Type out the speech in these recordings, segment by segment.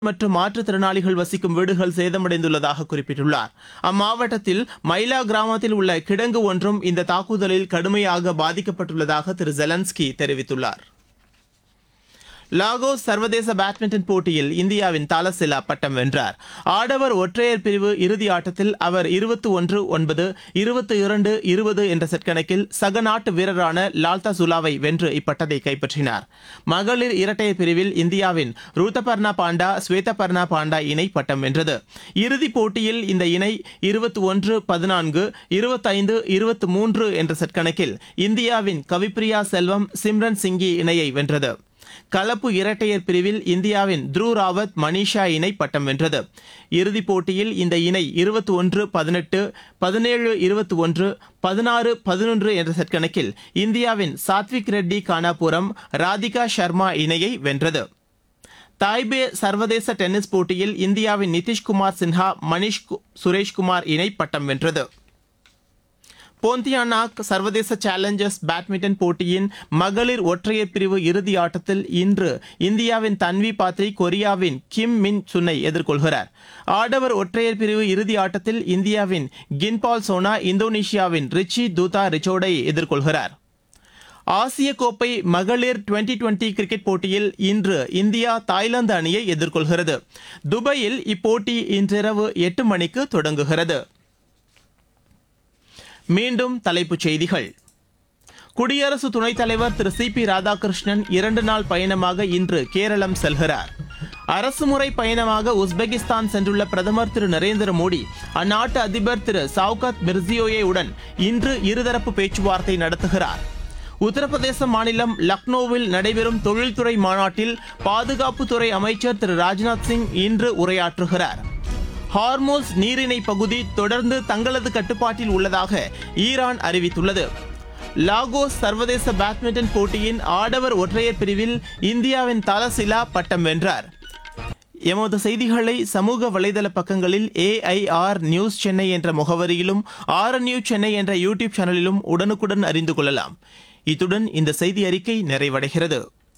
மற்றும் மாற்றுத்திறனாளிகள் வசிக்கும் வீடுகள் சேதமடைந்துள்ளதாக குறிப்பிட்டுள்ளார் அம்மாவட்டத்தில் மைலா கிராமத்தில் உள்ள கிடங்கு ஒன்றும் இந்த தாக்குதலில் கடுமையாக பாதிக்கப்பட்டுள்ளதாக திரு ஜெலன்ஸ்கி தெரிவித்துள்ளார் லாகோஸ் சர்வதேச பேட்மிண்டன் போட்டியில் இந்தியாவின் தாலசிலா பட்டம் வென்றார் ஆடவர் ஒற்றையர் பிரிவு இறுதி ஆட்டத்தில் அவர் இருபத்தி ஒன்று ஒன்பது இருபத்தி இரண்டு இருபது என்ற செட் கணக்கில் சக நாட்டு வீரரான லால்தா சுலாவை வென்று இப்பட்டத்தை கைப்பற்றினார் மகளிர் இரட்டையர் பிரிவில் இந்தியாவின் ரூத்தபர்ணா பாண்டா ஸ்வேதபர்ணா பாண்டா இணை பட்டம் வென்றது இறுதிப் போட்டியில் இந்த இணை இருபத்தி ஒன்று பதினான்கு இருபத்தைந்து இருபத்தி மூன்று என்ற செட் கணக்கில் இந்தியாவின் கவிப்ரியா செல்வம் சிம்ரன் சிங்கி இணையை வென்றது கலப்பு இரட்டையர் பிரிவில் இந்தியாவின் த்ருவ் ராவத் மனிஷா இணை பட்டம் வென்றது இறுதிப் போட்டியில் இந்த இணை இருபத்தி ஒன்று பதினெட்டு பதினேழு இருபத்தி ஒன்று பதினாறு பதினொன்று என்ற செட் கணக்கில் இந்தியாவின் சாத்விக் ரெட்டி கானாபுரம் ராதிகா சர்மா இணையை வென்றது தாய்பே சர்வதேச டென்னிஸ் போட்டியில் இந்தியாவின் நிதிஷ்குமார் சின்ஹா மணிஷ் கு- சுரேஷ்குமார் இணை பட்டம் வென்றது போந்தியானாக் சர்வதேச சேலஞ்சர்ஸ் பேட்மிண்டன் போட்டியின் மகளிர் ஒற்றையர் பிரிவு இறுதி ஆட்டத்தில் இன்று இந்தியாவின் தன்வி பாத்ரி கொரியாவின் கிம் மின் சுனை எதிர்கொள்கிறார் ஆடவர் ஒற்றையர் பிரிவு இறுதி ஆட்டத்தில் இந்தியாவின் கின்பால் சோனா இந்தோனேஷியாவின் ரிச்சி தூதா ரிச்சோடை எதிர்கொள்கிறார் ஆசிய கோப்பை மகளிர் டுவெண்டி டுவெண்டி கிரிக்கெட் போட்டியில் இன்று இந்தியா தாய்லாந்து அணியை எதிர்கொள்கிறது துபாயில் இப்போட்டி இன்றிரவு எட்டு மணிக்கு தொடங்குகிறது மீண்டும் தலைப்புச் செய்திகள் குடியரசு துணைத் தலைவர் திரு சி பி ராதாகிருஷ்ணன் இரண்டு நாள் பயணமாக இன்று கேரளம் செல்கிறார் அரசுமுறை பயணமாக உஸ்பெகிஸ்தான் சென்றுள்ள பிரதமர் திரு நரேந்திர மோடி அந்நாட்டு அதிபர் திரு சவுகத் மிர்சியோயே உடன் இன்று இருதரப்பு பேச்சுவார்த்தை நடத்துகிறார் உத்தரப்பிரதேச மாநிலம் லக்னோவில் நடைபெறும் தொழில்துறை மாநாட்டில் பாதுகாப்புத்துறை அமைச்சர் திரு ராஜ்நாத் சிங் இன்று உரையாற்றுகிறார் ஹார்மோஸ் நீரிணை பகுதி தொடர்ந்து தங்களது கட்டுப்பாட்டில் உள்ளதாக ஈரான் அறிவித்துள்ளது லாகோஸ் சர்வதேச பேட்மிண்டன் போட்டியின் ஆடவர் ஒற்றையர் பிரிவில் இந்தியாவின் தலசிலா பட்டம் வென்றார் எமது செய்திகளை சமூக வலைதள பக்கங்களில் ஏஐஆர் நியூஸ் சென்னை என்ற முகவரியிலும் ஆர் நியூஸ் சென்னை என்ற யூடியூப் சேனலிலும் உடனுக்குடன் அறிந்து கொள்ளலாம் இத்துடன் இந்த செய்தி அறிக்கை நிறைவடைகிறது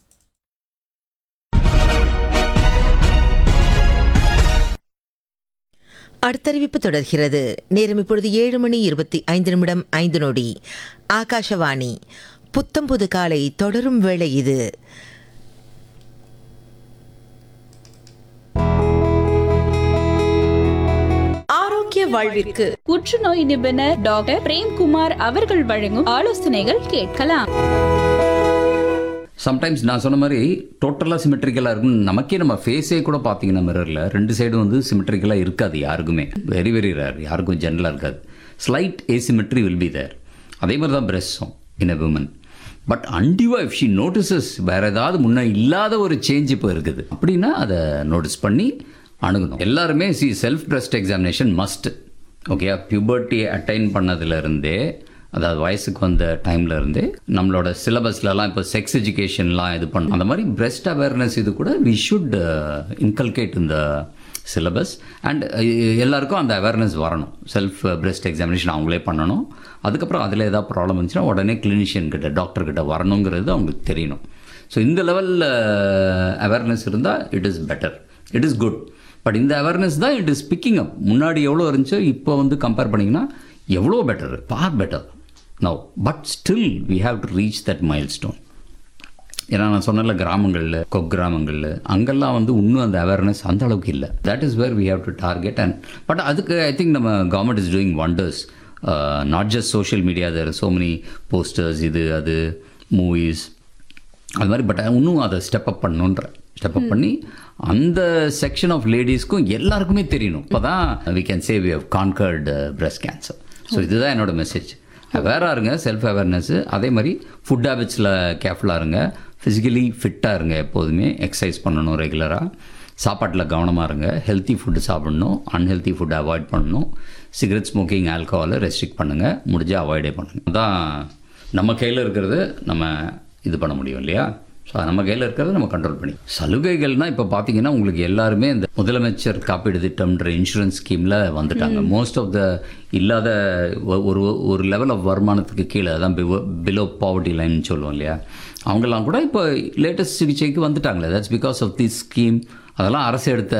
அடுத்தறிவிப்பு தொடர்கிறது நேரம் இப்பொழுது ஏழு மணி இருபத்தி ஐந்து நிமிடம் ஐந்து நொடி ஆகாஷவாணி புத்தம்புது காலை தொடரும் வேளை இது ஆரோக்கிய வாழ்விற்கு புற்றுநோய் நிபுணர் டாக்டர் பிரேம்குமார் அவர்கள் வழங்கும் ஆலோசனைகள் கேட்கலாம் சம்டைம்ஸ் நான் சொன்ன மாதிரி டோட்டலாக சிமெட்ரிக்கலாக இருக்கும் நமக்கே நம்ம ஃபேஸே கூட பார்த்தீங்கன்னா மிரரில் ரெண்டு சைடும் வந்து சிமெட்ரிக்கலாக இருக்காது யாருக்குமே வெரி வெரி ரேர் யாருக்கும் ஜென்ரலாக இருக்காது slight asymmetry will be there அதே மாதிரி தான் பிரெஸ்ஸும் இன் அ விமன் பட் அண்டிவா இஃப் ஷி நோட்டிசஸ் வேறு ஏதாவது முன்ன இல்லாத ஒரு சேஞ்ச் இப்போ இருக்குது அப்படின்னா அதை நோட்டீஸ் பண்ணி அணுகணும் எல்லாருமே சி self breast examination must okay puberty attain பண்ணதுலேருந்தே அதாவது வயசுக்கு வந்த டைம்ல இருந்தே நம்மளோட சிலபஸ்லலாம் இப்போ செக்ஸ் எஜுகேஷன்லாம் இது பண்ண அந்த மாதிரி பிரெஸ்ட் அவேர்னஸ் இது கூட வி ஷுட் இன்கல்கேட் இந்த சிலபஸ் அண்ட் எல்லாருக்கும் அந்த அவேர்னஸ் வரணும் செல்ஃப் பிரெஸ்ட் எக்ஸாமினேஷன் அவங்களே பண்ணணும் அதுக்கப்புறம் அதில் ஏதாவது ப்ராப்ளம் இருந்துச்சுன்னா உடனே கிளினிஷியன் கிட்ட டாக்டர் கிட்ட வரணுங்கிறது அவங்களுக்கு தெரியணும் ஸோ இந்த லெவலில் அவேர்னஸ் இருந்தால் it is better it is good but இந்த அவேர்னஸ் தான் இட் இஸ் பிக்கிங் அப் முன்னாடி எவ்வளோ இருந்துச்சோ இப்போ வந்து கம்பேர் பண்ணிங்கன்னா எவ்வளோ better far better now but still we have to reach that milestone ஏன்னா நான் சொன்னல கிராமங்களில் கொக் கிராமங்களில் அங்கெல்லாம் வந்து இன்னும் அந்த அவேர்னஸ் அந்த அளவுக்கு இல்லை that is where we have to target and but அதுக்கு ஐ திங்க் நம்ம government is doing wonders not just social media there so many posters இது அது மூவிஸ் அது மாதிரி பட் இன்னும் அதை ஸ்டெப் அப் பண்ணணுன்ற ஸ்டெப் அப் பண்ணி அந்த செக்ஷன் ஆஃப் லேடிஸ்க்கும் எல்லாருக்குமே தெரியணும் இப்போ தான் we can say we have conquered breast cancer so இதுதான் என்னோட மெசேஜ் அவேராக இருங்க செல்ஃப் அவேர்னஸ் அதே மாதிரி ஃபுட் ஹேபிட்ஸில் கேர்ஃபுல்லாக இருங்க ஃபிசிக்கலி ஃபிட்டாக இருங்க எப்போதுமே எக்ஸசைஸ் பண்ணணும் ரெகுலராக சாப்பாட்டில் கவனமாக இருங்க ஹெல்த்தி ஃபுட்டு சாப்பிடணும் அன்ஹெல்த்தி ஃபுட்டை அவாய்ட் பண்ணணும் சிகரெட் ஸ்மோக்கிங் ஆல்கஹாலை ரெஸ்ட்ரிக்ட் பண்ணுங்கள் முடிஞ்சால் அவாய்டே பண்ணுங்கள் அதான் நம்ம கையில் இருக்கிறது நம்ம இது பண்ண முடியும் இல்லையா ஸோ நம்ம கையில் இருக்கிறத நம்ம கண்ட்ரோல் பண்ணி சலுகைகள்னால் இப்போ பார்த்தீங்கன்னா உங்களுக்கு எல்லாருமே இந்த முதலமைச்சர் காப்பீடு திட்டம்ன்ற இன்சூரன்ஸ் ஸ்கீமில் வந்துட்டாங்க மோஸ்ட் ஆஃப் த இல்லாத ஒ- ஒரு ஒரு லெவல் ஆஃப் வருமானத்துக்கு கீழே அதான் பிலோ பாவர்ட்டி லைன் சொல்லுவோம் இல்லையா அவங்கெல்லாம் கூட இப்போ லேட்டஸ்ட் சிகிச்சைக்கு வந்துட்டாங்களே that's because of the scheme அதெல்லாம் அரசு எடுத்த